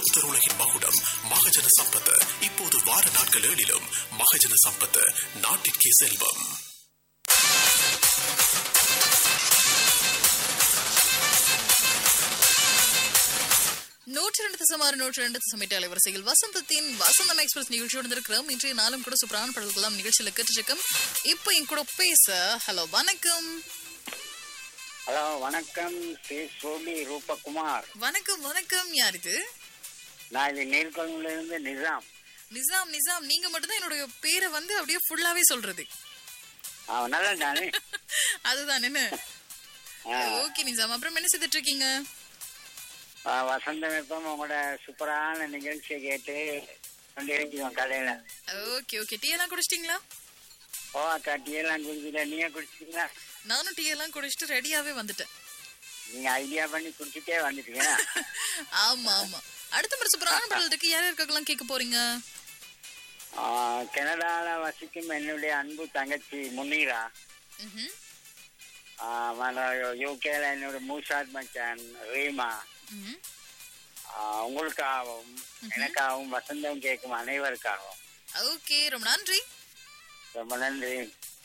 லோக்தர் உலகின் மகுடம் மகஜன சம்பத் இப்போது வார நாட்கள் ஏழிலும் மகஜன சம்பத் நாட்டிற்கே செல்வம் நூற்றி ரெண்டு தசமாறு நூற்றி ரெண்டு தசமிட்டு அலைவரிசையில் வசந்தத்தின் வசந்தம் எக்ஸ்பிரஸ் நிகழ்ச்சியோடு இருக்கிறோம் இன்றைய நாளும் கூட சூப்பரான பாடல்களாம் நிகழ்ச்சியில் கேட்டுருக்கோம் இப்போ என் கூட பேச ஹலோ வணக்கம் ஹலோ வணக்கம் ஸ்ரீ சோபி ரூபகுமார் வணக்கம் வணக்கம் யார் இது நான் இது நீர்கொழும்புல இருந்து நிசாம் நிசாம் நிசாம் நீங்க மட்டும்தான் என்னுடைய பேரை வந்து அப்படியே ஃபுல்லாவே சொல்றது ஆ, நல்லா தானே அதுதான் என்ன ஆ, ஓகே நிசாம் அப்புறம் என்ன செய்துட்டு இருக்கீங்க ஆ, வசந்தம் எப்பம் உங்களோட சூப்பரான நிகழ்ச்சியை கேட்டு கொண்டிருக்கிறோம் கடையில ஓகே ஓகே டீ எல்லாம் குடிச்சிட்டீங்களா ஓ அக்கா டீ எல்லாம் குடிக்கல நீங்க குடிச்சிட்டீங்களா நானும் டீ எல்லாம் குடிச்சிட்டு ரெடியாவே வந்துட்டேன் நீங்க ஐடியா பண்ணி குடிச்சிட்டே வந்துட்டீங்க ஆமா ஆமா அடுத்த முறை சூப்பரான பாடல் இருக்கு யார் யாருக்கெல்லாம் கேட்க போறீங்க ஆ, கனடால வசிக்கும் என்னுடைய அன்பு தங்கச்சி முனீரா ம்ஹும். யூகேல என்னோட மூசாத் மச்சான் ரீமா ம்ஹும். ஆ, உங்களுக்காகவும் எனக்காகவும் வசந்தம் கேட்கும் அனைவருக்காகவும் ஓகே ரொம்ப நன்றி ரொம்ப நன்றி